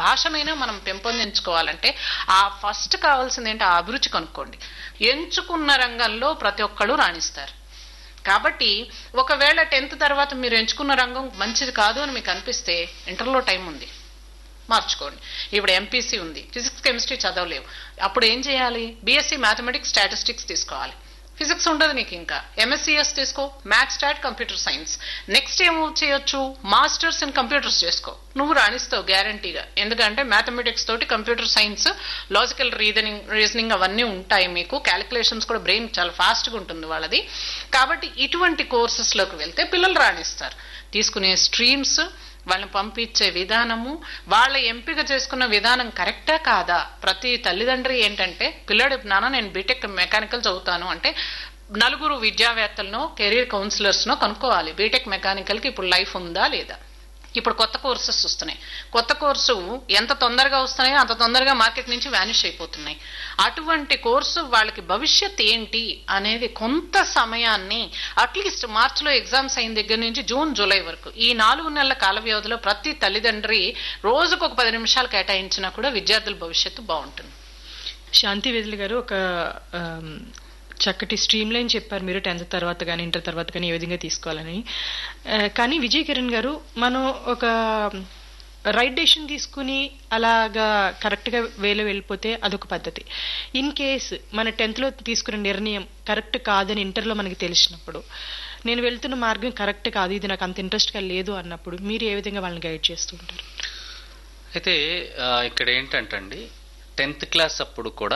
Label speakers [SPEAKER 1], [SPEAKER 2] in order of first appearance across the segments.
[SPEAKER 1] భాషనైనా మనం పెంపొందించుకోవాలంటే ఆ ఫస్ట్ కావాల్సింది ఏంటి ఆ అభిరుచి కనుక్కోండి ఎంచుకున్న రంగంలో ప్రతి ఒక్కళ్ళు రాణిస్తారు కాబట్టి ఒకవేళ టెన్త్ తర్వాత మీరు ఎంచుకున్న రంగం మంచిది కాదు అని మీకు అనిపిస్తే ఇంటర్లో టైం ఉంది మార్చుకోండి ఇప్పుడు ఎంపీసీ ఉంది ఫిజిక్స్ కెమిస్ట్రీ చదవలేవు అప్పుడు ఏం చేయాలి బీఎస్సీ మ్యాథమెటిక్స్ స్టాటిస్టిక్స్ తీసుకోవాలి ఫిజిక్స్ ఉండదు నీకు ఇంకా ఎంఎస్సిఎస్ తీసుకో maths stat computer science next ఏమో చేయొచ్చు మాస్టర్స్ ఇన్ కంప్యూటర్స్ చేసుకో నువ్వు రాణిస్తావు గ్యారంటీగా ఎందుకంటే మ్యాథమెటిక్స్ తోటి computer science logical reasoning reasoning అవన్నీ ఉంటాయి మీకు క్యాలిక్యులేషన్స్ కూడా బ్రెయిన్ చాలా ఫాస్ట్గా ఉంటుంది వాళ్ళది కాబట్టి ఇటువంటి కోర్సెస్లోకి వెళ్తే పిల్లలు రాణిస్తారు తీసుకునే స్ట్రీమ్స్ వాళ్ళని పంపించే విధానము వాళ్ళ ఎంపిక చేసుకున్న విధానం కరెక్టా కాదా ప్రతి తల్లిదండ్రి ఏంటంటే పిల్లడు నాన్న నేను బీటెక్ మెకానికల్ చదువుతాను అంటే నలుగురు విద్యావేత్తలను కెరీర్ కౌన్సిలర్స్నో కనుక్కోవాలి బీటెక్ మెకానికల్కి ఇప్పుడు లైఫ్ ఉందా లేదా ఇప్పుడు కొత్త కోర్సెస్ వస్తున్నాయి కొత్త కోర్సు ఎంత తొందరగా వస్తున్నాయో అంత తొందరగా మార్కెట్ నుంచి వ్యానిష్ అయిపోతున్నాయి అటువంటి కోర్సు వాళ్ళకి భవిష్యత్ ఏంటి అనేది కొంత సమయాన్ని అట్లీస్ట్ మార్చిలో ఎగ్జామ్స్ అయిన దగ్గర నుంచి జూన్ జూలై వరకు ఈ నాలుగు నెలల కాల వ్యవధిలో ప్రతి తల్లిదండ్రి రోజుకు ఒక పది నిమిషాలు కేటాయించినా కూడా విద్యార్థుల భవిష్యత్తు బాగుంటుంది
[SPEAKER 2] శాంతి వేదులు గారు ఒక ఆమ్, చక్కటి స్ట్రీమ్ లైన్ చెప్పారు మీరు టెన్త్ తర్వాత కానీ ఇంటర్ తర్వాత కానీ ఏ విధంగా తీసుకోవాలని ఆ, కానీ విజయ్ కిరణ్ గారు మనం ఒక రైట్ డెసిషన్ తీసుకుని అలాగా కరెక్ట్గా వేలో వెళ్ళిపోతే అదొక పద్ధతి ఇన్ కేస్ మన టెన్త్లో తీసుకున్న నిర్ణయం కరెక్ట్ కాదని ఇంటర్లో మనకి తెలిసినప్పుడు నేను వెళ్తున్న మార్గం కరెక్ట్ కాదు ఇది నాకు అంత ఇంట్రెస్ట్గా లేదు అన్నప్పుడు మీరు ఏ విధంగా వాళ్ళని గైడ్ చేస్తూ ఉంటారు
[SPEAKER 3] అయితే ఆ, ఇక్కడ ఏంటంటండి టెన్త్ క్లాస్ అప్పుడు కూడా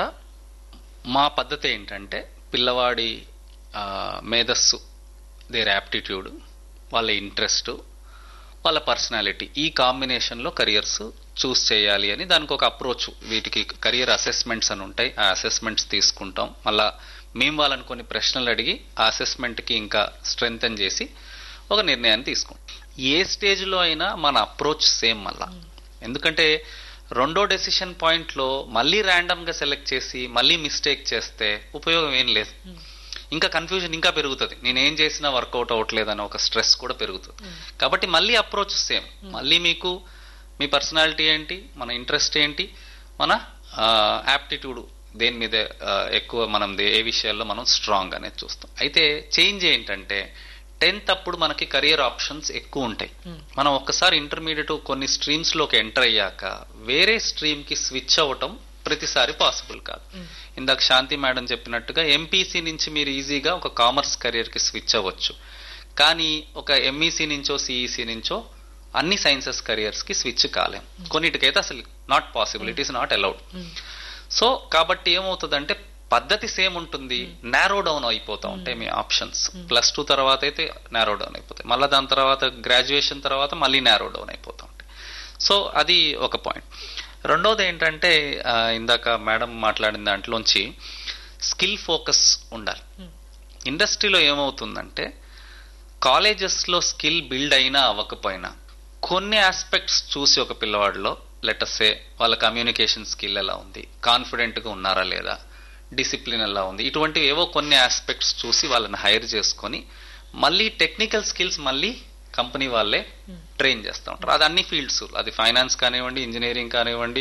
[SPEAKER 3] మా పద్ధతి ఏంటంటే పిల్లవాడి ఆ, మేధస్సు దేర్ యాప్టిట్యూడ్ వాళ్ళ ఇంట్రెస్ట్ వాళ్ళ పర్సనాలిటీ ఈ కాంబినేషన్లో కెరియర్స్ చూస్ చేయాలి అని దానికి ఒక అప్రోచ్ వీటికి కెరియర్ అసెస్మెంట్స్ అని ఉంటాయి ఆ అసెస్మెంట్స్ తీసుకుంటాం మళ్ళా మేము వాళ్ళని కొన్ని ప్రశ్నలు అడిగి ఆ అసెస్మెంట్కి ఇంకా స్ట్రెంగ్తన్ చేసి ఒక నిర్ణయాన్ని తీసుకుంటాం ఏ స్టేజ్లో అయినా మన అప్రోచ్ సేమ్ మళ్ళా ఎందుకంటే రెండో డెసిషన్ పాయింట్లో మళ్ళీ ర్యాండమ్గా సెలెక్ట్ చేసి మళ్ళీ మిస్టేక్ చేస్తే ఉపయోగం ఏం లేదు ఇంకా కన్ఫ్యూజన్ ఇంకా పెరుగుతుంది నేను ఏం చేసినా వర్కౌట్ అవ్వట్లేదని ఒక స్ట్రెస్ కూడా పెరుగుతుంది కాబట్టి మళ్ళీ అప్రోచ్ సేమ్ మళ్ళీ మీకు మీ పర్సనాలిటీ ఏంటి మన ఇంట్రెస్ట్ ఏంటి మన యాప్టిట్యూడ్ దేని మీద ఆ, ఎక్కువ మనం దే- ఏ విషయాల్లో మనం స్ట్రాంగ్ అనేది చూస్తాం అయితే చేంజ్ ఏంటంటే టెన్త్ అప్పుడు మనకి కెరియర్ ఆప్షన్స్ ఎక్కువ ఉంటాయి మనం ఒక్కసారి ఇంటర్మీడియట్ కొన్ని స్ట్రీమ్స్ లోకి ఎంటర్ అయ్యాక వేరే స్ట్రీమ్ కి స్విచ్ అవ్వటం ప్రతిసారి పాసిబుల్ కాదు ఇందాక శాంతి మేడం చెప్పినట్టుగా ఎంపీసీ నుంచి మీరు ఈజీగా ఒక కామర్స్ కెరియర్ కి స్విచ్ అవ్వచ్చు కానీ ఒక ఎంఈసీ నుంచో సిఈసీ నుంచో అన్ని సైన్సెస్ కెరియర్స్ కి స్విచ్ కాలేం కొన్నిటికైతే అసలు not possible it is not allowed so కాబట్టి ఏమవుతుందంటే పద్ధతి సేమ్ ఉంటుంది నారో డౌన్ అయిపోతా ఉంటాయి మీ ఆప్షన్స్ ప్లస్ టూ తర్వాత అయితే నారో డౌన్ అయిపోతాయి మళ్ళీ దాని తర్వాత గ్రాడ్యుయేషన్ తర్వాత మళ్ళీ నారో డౌన్ అయిపోతా ఉంటాయి సో అది ఒక పాయింట్ రెండోది ఏంటంటే ఆ, ఇందాక మేడం మాట్లాడిన దాంట్లోంచి స్కిల్ ఫోకస్ ఉండాలి ఇండస్ట్రీలో ఏమవుతుందంటే కాలేజెస్లో స్కిల్ బిల్డ్ అయినా అవ్వకపోయినా కొన్ని ఆస్పెక్ట్స్ చూసి ఒక పిల్లవాడిలో లెటర్సే వాళ్ళ కమ్యూనికేషన్ స్కిల్ ఎలా ఉంది కాన్ఫిడెంట్గా ఉన్నారా లేదా డిసిప్లిన్ ఎలా ఉంది ఇటువంటివి ఏవో కొన్ని ఆస్పెక్ట్స్ చూసి వాళ్ళని హైర్ చేసుకొని మళ్ళీ టెక్నికల్ స్కిల్స్ మళ్ళీ కంపెనీ వాళ్ళే ట్రైన్ చేస్తూ ఉంటారు అది అన్ని ఫీల్డ్స్ అది ఫైనాన్స్ కానివ్వండి ఇంజనీరింగ్ కానివ్వండి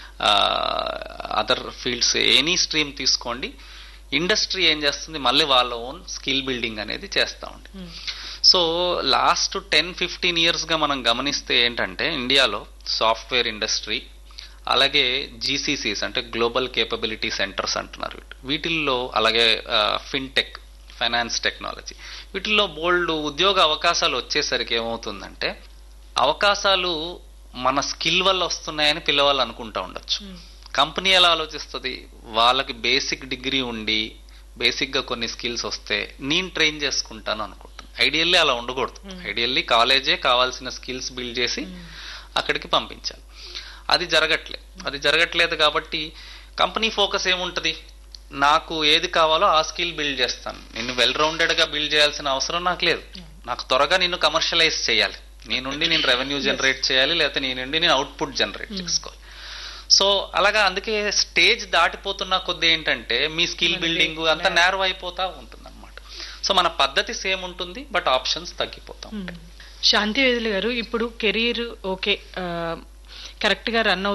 [SPEAKER 3] అదర్ ఫీల్డ్స్ ఎనీ స్ట్రీమ్ తీసుకోండి ఇండస్ట్రీ ఏం చేస్తుంది మళ్ళీ వాళ్ళ ఓన్ స్కిల్ బిల్డింగ్ అనేది చేస్తూ ఉంది సో లాస్ట్ టెన్ ఫిఫ్టీన్ ఇయర్స్గా మనం గమనిస్తే ఏంటంటే ఇండియాలో సాఫ్ట్వేర్ ఇండస్ట్రీ అలాగే జీసీసీస్ అంటే గ్లోబల్ కేపబిలిటీ సెంటర్స్ అంటున్నారు వీటిల్లో అలాగే ఫిన్టెక్ ఫైనాన్స్ టెక్నాలజీ వీటిల్లో బోల్డ్ ఉద్యోగ అవకాశాలు వచ్చేసరికి ఏమవుతుందంటే అవకాశాలు మన స్కిల్ వల్ల వస్తున్నాయని పిల్లవాళ్ళు అనుకుంటా ఉండొచ్చు కంపెనీ ఎలా ఆలోచిస్తుంది వాళ్ళకి బేసిక్ డిగ్రీ ఉండి బేసిక్గా కొన్ని స్కిల్స్ వస్తే నేను ట్రైన్ చేసుకుంటాను అనుకుంటాను ఐడియల్లీ అలా ఉండకూడదు ఐడియల్లీ కాలేజే కావాల్సిన స్కిల్స్ బిల్డ్ చేసి అక్కడికి పంపించాలి అది జరగట్లేదు అది జరగట్లేదు కాబట్టి కంపెనీ ఫోకస్ ఏముంటుంది నాకు ఏది కావాలో ఆ స్కిల్ బిల్డ్ చేస్తాను నిన్ను వెల్ రౌండెడ్గా బిల్డ్ చేయాల్సిన అవసరం నాకు లేదు నాకు త్వరగా నిన్ను కమర్షియలైజ్ చేయాలి నీ నుండి నేను రెవెన్యూ జనరేట్ చేయాలి లేకపోతే నీ నుండి నేను అవుట్పుట్ జనరేట్ చేసుకోవాలి సో అలాగా అందుకే స్టేజ్ దాటిపోతున్న కొద్ది ఏంటంటే మీ స్కిల్ బిల్డింగ్ అంతా నేరో అయిపోతా ఉంటుంది అనమాట సో మన పద్ధతి సేమ్ ఉంటుంది బట్ ఆప్షన్స్ తగ్గిపోతా ఉంటాయి
[SPEAKER 2] శాంతి వేదులు గారు ఇప్పుడు కెరీర్ ఓకే కరెక్ట్ గా రన్